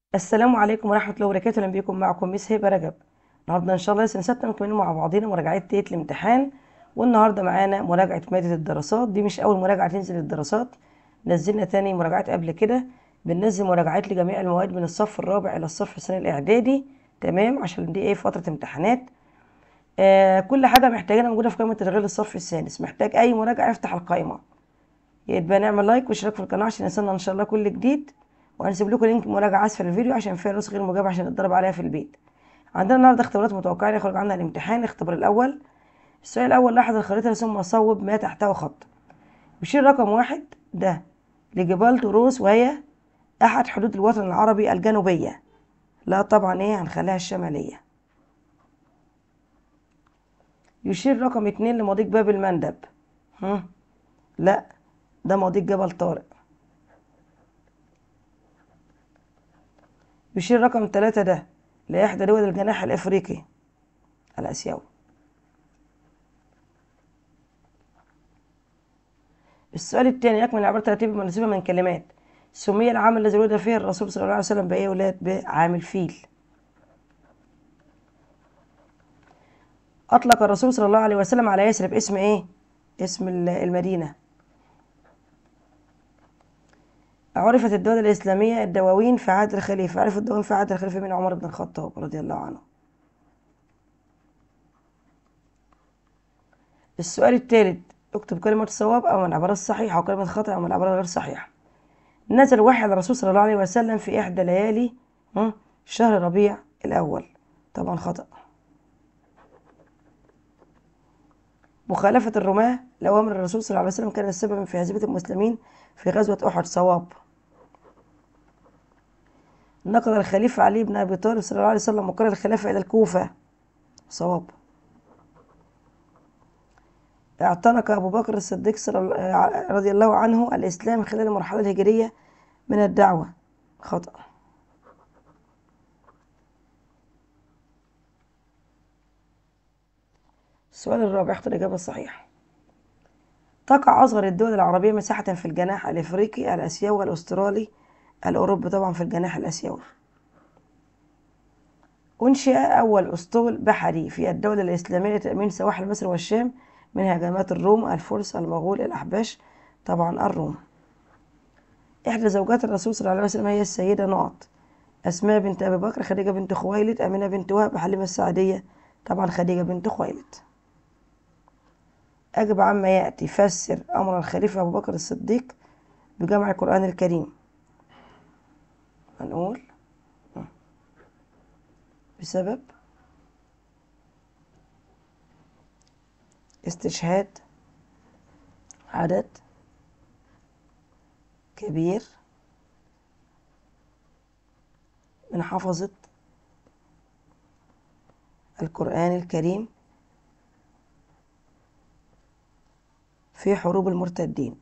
السلام عليكم ورحمة الله وبركاته أهلا بيكم معكم ميس هبة رجب النهاردة إن شاء الله لسه ستة مكملين مع بعضينا مراجعات ليلة الامتحان والنهاردة معانا مراجعة مادة الدراسات دي مش أول مراجعة تنزل الدراسات نزلنا تاني مراجعات قبل كده بننزل مراجعات لجميع المواد من الصف الرابع إلى الصف الثاني الإعدادي تمام عشان دي إيه فترة امتحانات آه كل حاجة محتاجينها موجودة في قائمة تشغيل الصف السادس محتاج أي مراجعة افتح القائمة يبقى نعمل لايك واشتراك في القناة عشان يوصلنا إن شاء الله كل جديد وهنسيب لكم لينك مراجعة أسفل الفيديو عشان فيها نسخ غير مجابة عشان نتدرب عليها في البيت عندنا النهارده اختبارات متوقعة يخرج عنها الامتحان الاختبار الأول السؤال الأول لاحظ الخريطة ثم صوب ما تحته خط بشير رقم واحد ده لجبال طروس وهي أحد حدود الوطن العربي الجنوبية لا طبعا ايه هنخليها الشمالية يشير رقم اتنين لمضيق باب المندب هم؟ لا ده مضيق جبل طارق يشير رقم ثلاثة ده لإحدى دول الجناح الإفريقي الآسيوي السؤال الثاني يكمل العبارة الترتيب المناسبة من كلمات سمي العام الذي ولد فيه الرسول صلى الله عليه وسلم بأي ولاد بعام الفيل أطلق الرسول صلى الله عليه وسلم على يثرب اسم إيه؟ اسم المدينة عرفت الدولة الإسلامية الدواوين في عهد الخليفة عرف الدواوين في عهد الخليفة من عمر بن الخطاب رضي الله عنه السؤال الثالث اكتب كلمة الصواب أو العبارة الصحيحة وكلمة خطأ أو العبارة غير صحيحة نزل وحي على الرسول صلى الله عليه وسلم في إحدى ليالي شهر ربيع الأول طبعا خطأ مخالفة الرماة لأوامر الرسول صلى الله عليه وسلم كان السبب في هزيمة المسلمين في غزوة أحد صواب نقل الخليفة علي بن أبي طالب صلى الله عليه وسلم مقر الخلافة إلى الكوفة صواب اعتنق أبو بكر الصديق رضي الله عنه الإسلام خلال المرحلة الهجرية من الدعوة خطأ السؤال الرابع اختر الإجابة الصحيحة تقع أصغر الدول العربية مساحة في الجناح الإفريقي الآسيوي الأسترالي الأوروبي طبعا في الجناح الآسيوي أنشئ أول أسطول بحري في الدولة الإسلامية لتأمين سواحل مصر والشام من هجمات الروم الفرس المغول الأحباش طبعا الروم إحدى زوجات الرسول صلى الله عليه وسلم هي السيدة نقط أسماء بنت أبي بكر خديجة بنت خويلد أمينة بنت وهب حليمة السعدية طبعا خديجة بنت خويلد أجب عما يأتي فسر أمر الخليفة أبو بكر الصديق بجمع القرآن الكريم هنقول بسبب استشهاد عدد كبير من حفظة القرآن الكريم في حروب المرتدين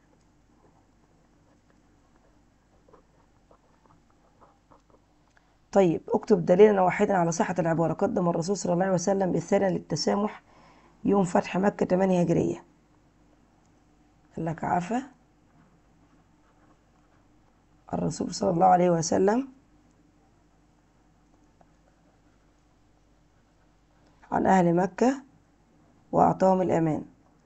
طيب اكتب دليلا واحدا على صحة العبارة قدم الرسول صلى الله عليه وسلم بالثانية للتسامح يوم فتح مكة 8 هجرية قال لك عفا الرسول صلى الله عليه وسلم عن أهل مكة وأعطاهم الأمان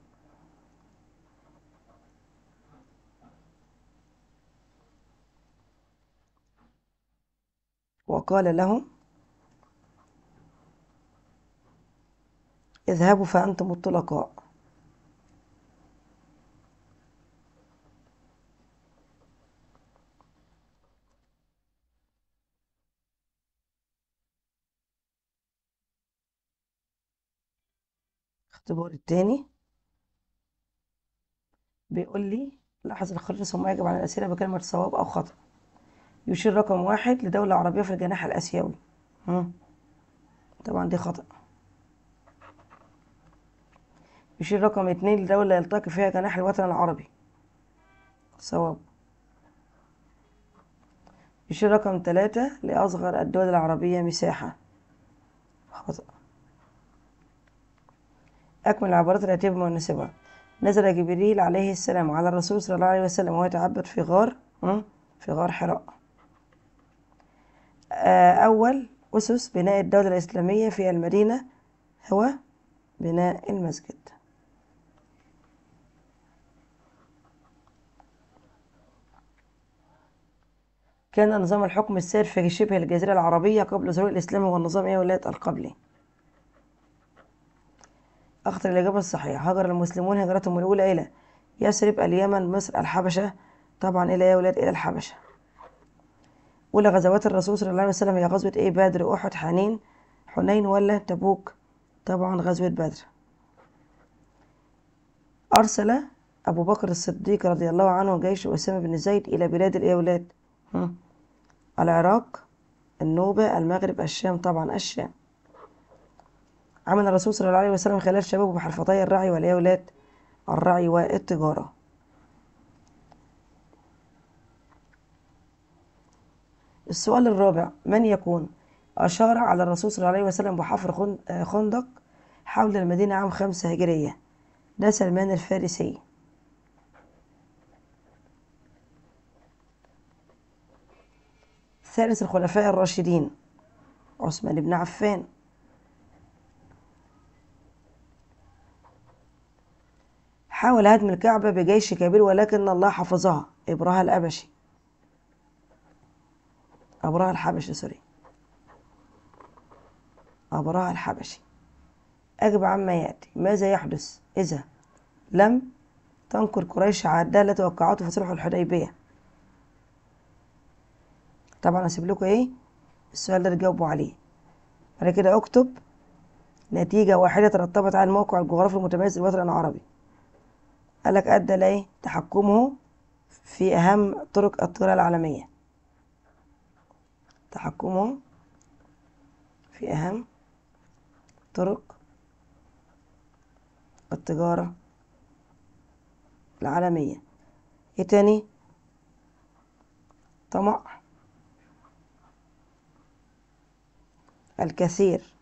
وقال لهم اذهبوا فأنتم الطلقاء الاختبار التاني بيقول لي لاحظ الخريطة ثم يجب على الأسئلة بكلمة صواب أو خطأ يشير رقم واحد لدولة عربية في الجناح الآسيوي طبعا دي خطأ يشير رقم اتنين لدولة يلتقي فيها جناح الوطن العربي صواب يشير رقم تلاتة لأصغر الدول العربية مساحة خطأ أكمل العبارات الآتية بمناسبة نزل جبريل عليه السلام على الرسول صلى الله عليه وسلم وهو يتعبد في غار في غار حراء آه، أول أسس بناء الدولة الإسلامية في المدينة هو بناء المسجد كان نظام الحكم السائد في شبه الجزيرة العربية قبل ظهور الإسلام هو النظام إيه ولاية القبلي أخطر الإجابة الصحيحة هاجر المسلمون هجرتهم الأولى إلى يثرب اليمن مصر الحبشة طبعا إلى إيه ولاد إلى الحبشة أولى غزوات الرسول صلى الله عليه وسلم هي غزوة إيه بدر أحد حنين حنين ولا تبوك طبعا غزوة بدر أرسل أبو بكر الصديق رضي الله عنه جيش أسامة بن زيد إلى بلاد الإيه ولاد هم؟ العراق النوبة المغرب الشام طبعا الشام عمل الرسول صلى الله عليه وسلم خلال شبابه بحرفتي الرعي والإولاد الرعي والتجارة السؤال الرابع من يكون أشار على الرسول صلى الله عليه وسلم بحفر خن- آه، خندق حول المدينة عام خمسة هجرية ده سلمان الفارسي ثالث الخلفاء الراشدين عثمان بن عفان حاول هدم الكعبة بجيش كبير ولكن الله حفظها إبرهة الأبشي أبرهة الحبشي سوري أبرهة الحبشي أجب عما يأتي ماذا يحدث إذا لم تنكر قريش عهدها التي وقعته في صلح الحديبية طبعا هسيب لكم إيه السؤال ده تجاوبوا عليه بعد كده اكتب نتيجة واحدة ترتبط على الموقع الجغرافي المتميز للوطن العربي قالك أدى لإيه تحكمه في أهم طرق التجارة العالمية تحكمه في أهم طرق التجارة العالمية ايه تاني طمع الكثير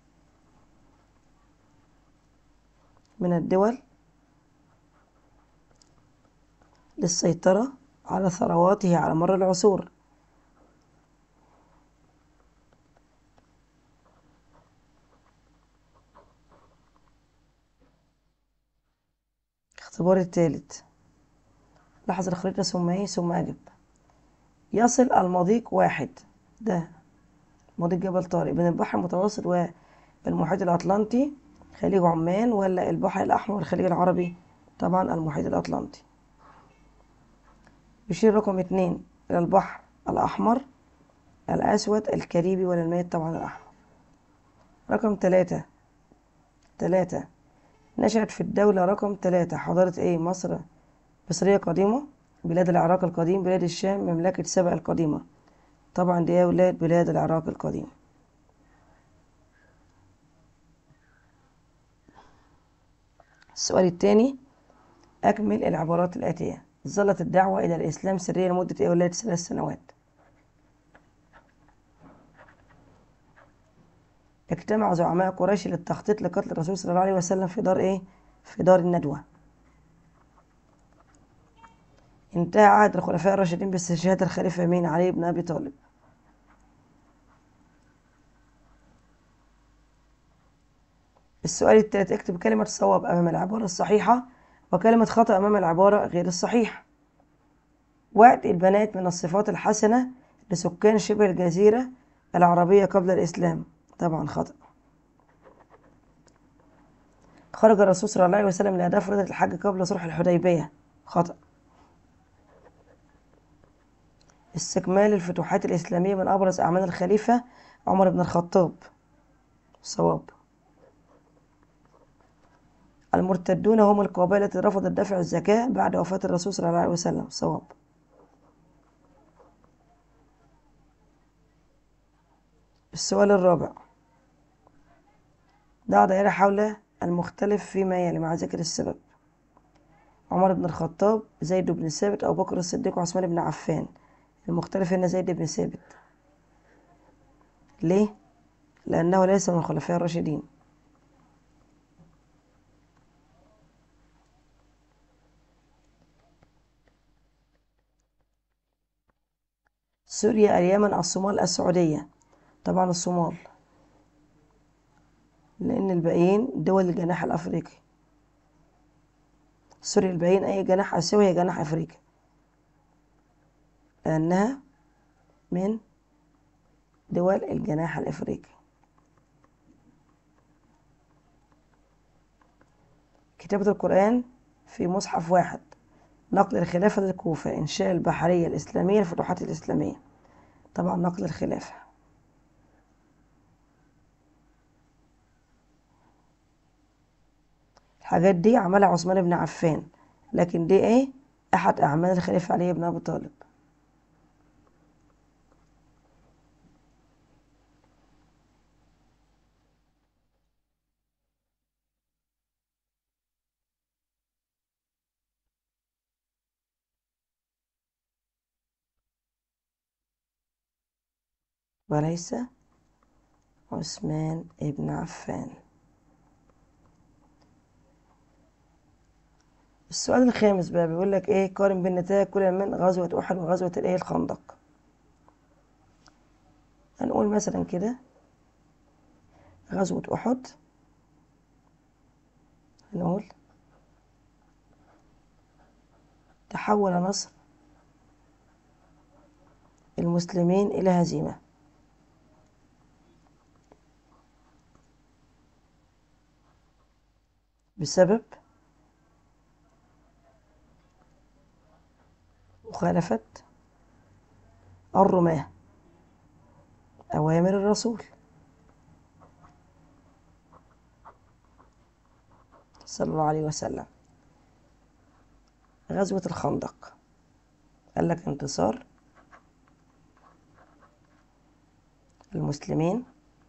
من الدول للسيطرة على ثرواته على مر العصور الاختبار الثالث لاحظ الخريطة ثم ايه ثم أجب يصل المضيق واحد ده مضيق جبل طارق بين البحر المتوسط والمحيط الأطلنطي خليج عمان ولا البحر الأحمر والخليج العربي طبعا المحيط الأطلنطي يشير رقم اتنين إلى البحر الأحمر الأسود الكاريبي ولا الميت طبعا الأحمر رقم تلاتة تلاتة نشأت في الدولة رقم تلاتة حضارة ايه مصر مصرية قديمة بلاد العراق القديم بلاد الشام مملكة سبأ القديمة طبعا دي أولاد بلاد العراق القديم السؤال الثاني أكمل العبارات الآتية ظلت الدعوة إلى الإسلام سرية لمدة إيه أولاد ثلاث سنوات اجتمع زعماء قريش للتخطيط لقتل الرسول صلى الله عليه وسلم في دار إيه؟ في دار الندوة انتهى عهد الخلفاء الراشدين باستشهاد الخليفة مين علي بن أبي طالب السؤال الثالث اكتب كلمة صواب أمام العبارة الصحيحة وكلمة خطأ أمام العبارة غير الصحيحة وقت البنات من الصفات الحسنة لسكان شبه الجزيرة العربية قبل الإسلام طبعا خطأ خرج الرسول صلى الله عليه وسلم لأداء فريضة الحج قبل صلح الحديبية خطأ استكمال الفتوحات الإسلامية من أبرز أعمال الخليفة عمر بن الخطاب صواب المرتدون هم القبائل التي رفضت دفع الزكاة بعد وفاة الرسول صلى الله عليه وسلم صواب السؤال الرابع ضع دائرة حول المختلف فيما يلي مع ذكر السبب عمر بن الخطاب زيد بن ثابت أبو بكر الصديق وعثمان بن عفان المختلف هنا زيد بن ثابت ليه؟ لأنه ليس من الخلفاء الراشدين سوريا اليمن الصومال السعودية طبعا الصومال لأن الباقيين دول الجناح الأفريقي سوريا الباقيين أي جناح آسيوي هي جناح أفريقيا لأنها من دول الجناح الأفريقي كتابة القرآن في مصحف واحد نقل الخلافة للكوفة إنشاء البحرية الإسلامية الفتوحات الإسلامية طبعا نقل الخلافة الحاجات دي عملها عثمان بن عفان لكن دي ايه أحد أعمال الخليفة علي بن أبي طالب وليس عثمان بن عفان السؤال الخامس بقى بيقول لك ايه قارن بين نتائج كل من غزوة أحد وغزوة الايه الخندق هنقول مثلا كده غزوة أحد هنقول تحول نصر المسلمين إلى هزيمة بسبب مخالفة الرماة أوامر الرسول صلى الله عليه وسلم غزوة الخندق قال لك انتصار المسلمين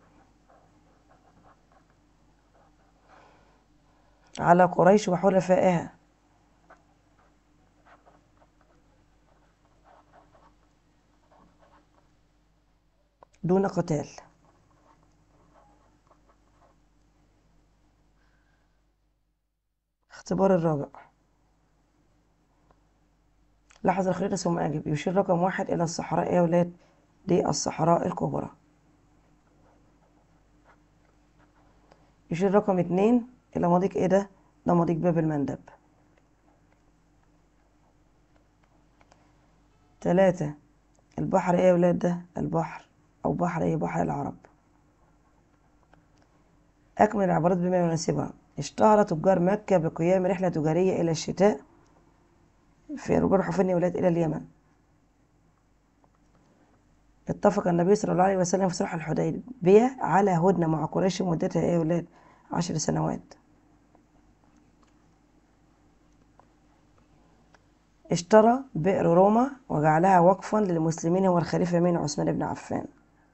على قريش وحلفائها دون قتال اختبار الرابع لاحظ الخريطة ثم أجب يشير رقم واحد إلى الصحراء يا ولاد دي الصحراء الكبرى يشير رقم اتنين إلى مضيق إيه ده؟ ده مضيق باب المندب تلاتة البحر إيه يا ولاد ده؟ البحر أو بحر إيه؟ بحر العرب أكمل العبارات بما يناسبها اشتهر تجار مكة بقيام رحلة تجارية إلى الشتاء في رجوع حفن يا ولاد إلى اليمن اتفق النبي صلى الله عليه وسلم في صلح الحديبية على هدنة مع قريش مدتها إيه يا ولاد؟ عشر سنوات اشترى بئر روما وجعلها وقفا للمسلمين هو الخليفة من عثمان بن عفان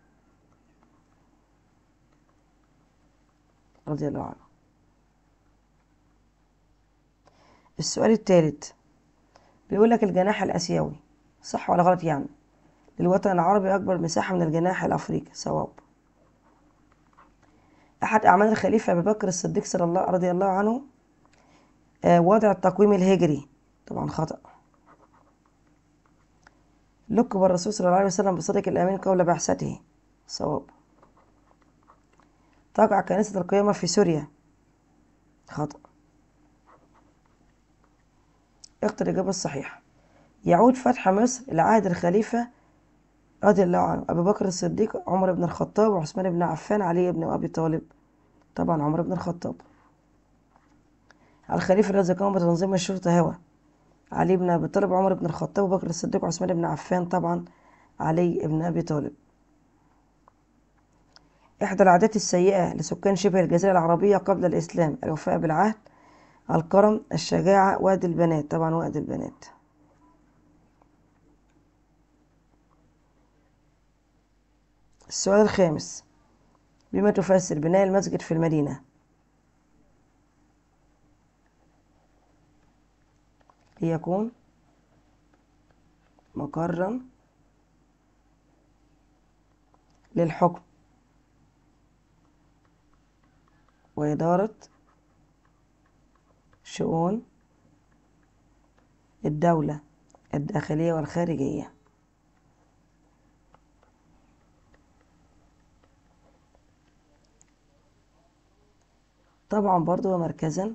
رضي الله عنه السؤال الثالث بيقول لك الجناح الآسيوي صح ولا غلط يعني للوطن العربي أكبر مساحة من الجناح الأفريقي صواب أحد أعمال الخليفة أبي بكر الصديق صلى الله رضي الله عنه آه وضع التقويم الهجري طبعا خطأ لقب الرسول صلى الله عليه وسلم بصديق الأمين قبل بعثته صواب تقع كنيسة القيامة في سوريا خطأ اختر الإجابة الصحيحة يعود فتح مصر لعهد الخليفة رضي الله عنه أبي بكر الصديق عمر بن الخطاب وعثمان بن عفان علي بن أبي طالب طبعا عمر بن الخطاب الخليفة الذي قام بتنظيم الشرطة هو علي بن أبي طالب عمر بن الخطاب وبكر الصديق وعثمان بن عفان طبعا علي بن أبي طالب إحدى العادات السيئة لسكان شبه الجزيرة العربية قبل الإسلام الوفاء بالعهد الكرم الشجاعة وعد البنات طبعا وعد البنات السؤال الخامس بما تفسر بناء المسجد في المدينة ليكون مقرا للحكم وإدارة شؤون الدولة الداخلية والخارجية طبعا برضو ومركزا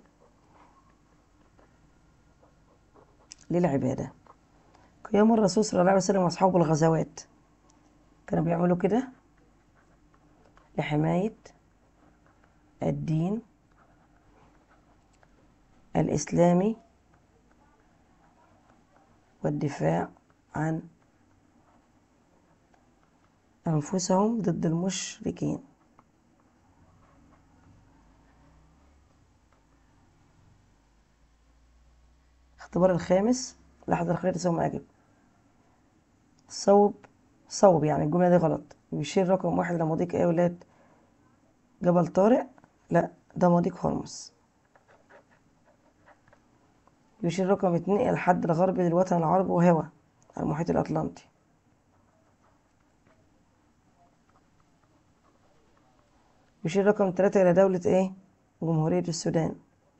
للعبادة قيام الرسول صلى الله عليه وسلم وأصحابه الغزوات كانوا بيعملوا كده لحماية الدين الإسلامي والدفاع عن أنفسهم ضد المشركين الاختبار الخامس لحظة الخير ثم أجب صوب صوب يعني الجملة دي غلط بيشير رقم واحد لمضيق ايه يا ولاد جبل طارق لا ده مضيق هرمز يشير رقم اتنين إلى الحد الغربي للوطن العربي وهو المحيط الأطلنطي يشير رقم تلاتة إلى دولة إيه؟ جمهورية السودان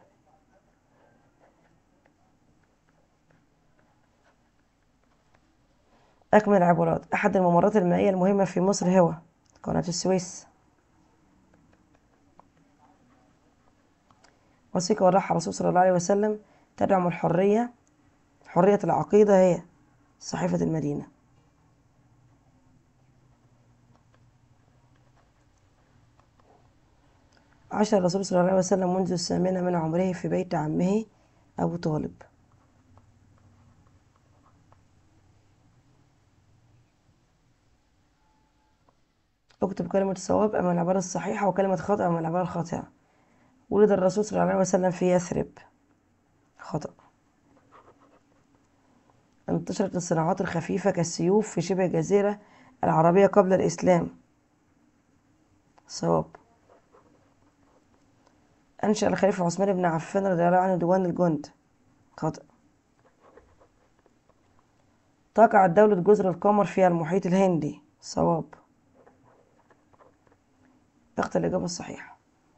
أكمل العبارات أحد الممرات المائية المهمة في مصر هو قناة السويس وثيقة وضعها الرسول صلى الله عليه وسلم تدعم الحرية حرية العقيدة هي صحيفة المدينة عاش الرسول صلى الله عليه وسلم منذ الثامنة من عمره في بيت عمه أبو طالب اكتب كلمة الصواب أمام العبارة الصحيحة وكلمة خطأ أمام العبارة الخاطئة ولد الرسول صلى الله عليه وسلم في يثرب خطأ انتشرت الصناعات الخفيفة كالسيوف في شبه الجزيرة العربية قبل الإسلام صواب أنشأ الخليفة عثمان بن عفان رضي الله عنه ديوان الجند خطأ تقع دولة جزر القمر في المحيط الهندي صواب اختر الإجابة الصحيحة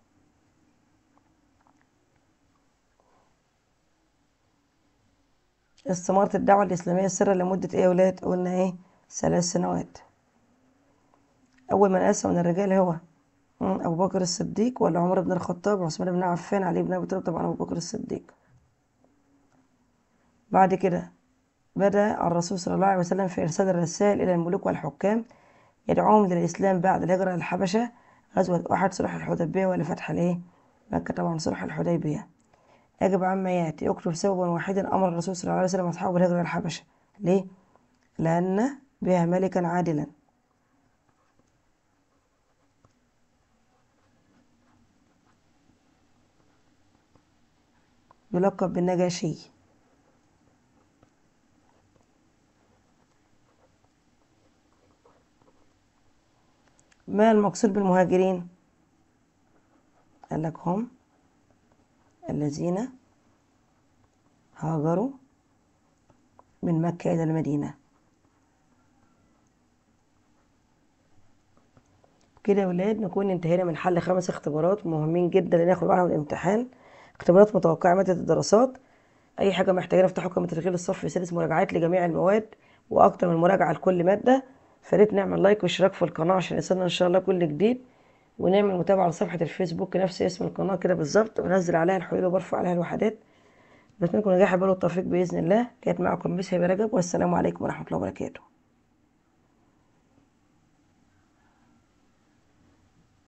استمرت الدعوة الإسلامية سرا لمدة إيه يا ولاد؟ قلنا إيه؟ ثلاث سنوات أول من أسلم من الرجال هو أبو بكر الصديق ولا عمر بن الخطاب عثمان بن عفان علي بن أبي طالب طبعا أبو بكر الصديق بعد كده بدأ الرسول صلى الله عليه وسلم في إرسال الرسائل إلى الملوك والحكام يدعوهم للإسلام بعد الهجرة للحبشة غزوة أحد صلح الحديبية ولفتح الإيه؟ مكة طبعا صلح الحديبية أجب عما يأتي اكتب سببا واحدا أمر الرسول صلى الله عليه وسلم أصحابه بالهجرة للحبشة ليه؟ لأن بها ملكا عادلا يلقب بالنجاشي ما المقصود بالمهاجرين قال لك هم الذين هاجروا من مكة إلى المدينة كده يا ولاد نكون انتهينا من حل خمس اختبارات مهمين جدا لناخد معاهم الامتحان اختبارات متوقعة مادة الدراسات أي حاجة محتاجين افتحوا قائمة تشغيل الصف السادس مراجعات لجميع المواد وأكتر من مراجعة لكل مادة فريت نعمل لايك واشتراك في القناة عشان يصلنا إن شاء الله كل جديد ونعمل متابعة لصفحة الفيسبوك نفس اسم القناة كده بالظبط ونزل عليها الحلول وبرفع عليها الوحدات بتمنى لكم نجاح بالو التوفيق بإذن الله كانت معكم مس هبة رجب والسلام عليكم ورحمة الله وبركاته